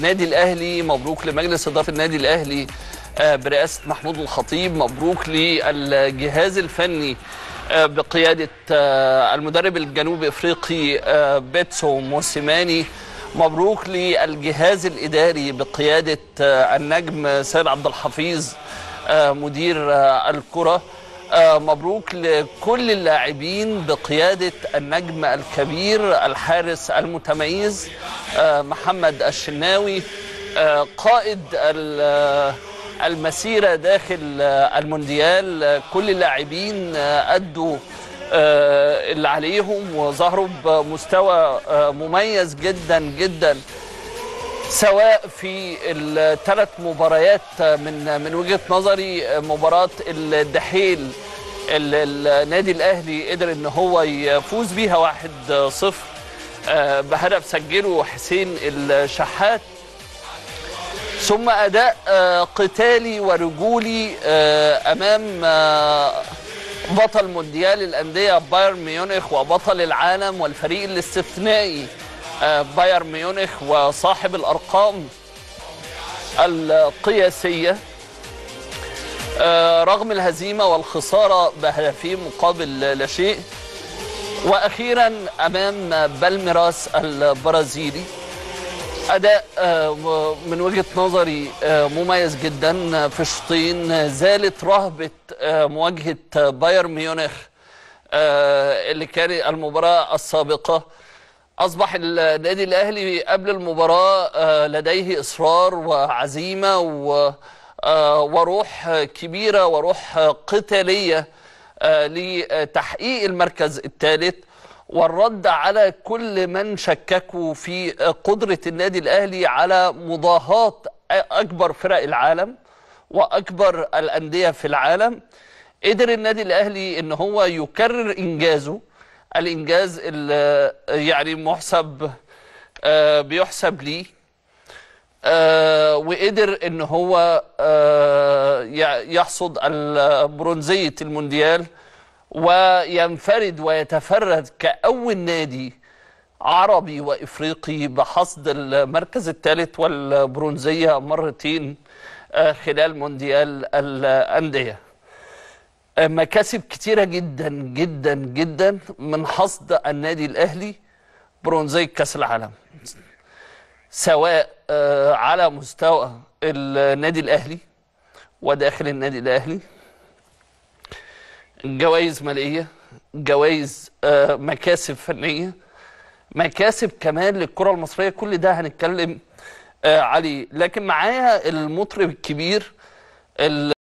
النادي الاهلي مبروك لمجلس اداره النادي الاهلي آه، برئاسه محمود الخطيب مبروك للجهاز الفني آه، بقياده آه، المدرب الجنوب افريقي آه، بيتسو موسيماني مبروك للجهاز الاداري بقياده آه، النجم سيد عبد الحفيظ آه، مدير آه، الكره آه، مبروك لكل اللاعبين بقيادة النجم الكبير الحارس المتميز آه، محمد الشناوي آه، قائد ال- آه، المسيرة داخل آه، المونديال آه، كل اللاعبين آه، أدوا آه، اللي عليهم وظهروا بمستوى آه، مميز جدا جدا سواء في الثلاث مباريات من من وجهه نظري مباراه الدحيل اللي النادي الاهلي قدر ان هو يفوز بيها 1-0 آه، بهدف سجله حسين الشحات ثم اداء آه، قتالي ورجولي آه، امام آه، بطل مونديال الانديه بايرن ميونخ وبطل العالم والفريق الاستثنائي آه، بايرن ميونخ وصاحب الارقام القياسيه آه، رغم الهزيمه والخساره بهدفين مقابل لا شيء واخيرا امام بالميراس البرازيلي اداء آه، من وجهه نظري آه، مميز جدا في الشوطين زالت رهبه آه، مواجهه بايرن ميونخ آه، اللي كان المباراه السابقه اصبح النادي الاهلي قبل المباراه آه، لديه اصرار وعزيمه و آه، وروح كبيره وروح قتاليه آه، لتحقيق المركز الثالث والرد على كل من شككوا في قدره النادي الاهلي على مضاهاه اكبر فرق العالم واكبر الانديه في العالم قدر النادي الاهلي ان هو يكرر انجازه الانجاز اللي يعني محسب آه، بيحسب ليه آه، وقدر ان هو آه، ي- يحصد البرونزيه المونديال وينفرد ويتفرد كاول نادي عربي وافريقي بحصد المركز الثالث والبرونزيه مرتين آه، خلال مونديال الانديه مكاسب كتيرة جدا جدا جدا من حصد النادي الأهلي برونزية كأس العالم سواء آه، على مستوى النادي الأهلي وداخل النادي الأهلي جوائز مالية جوائز آه، مكاسب فنية مكاسب كمان للكرة المصرية كل ده هنتكلم آه، عليه لكن معايا المطرب الكبير ال-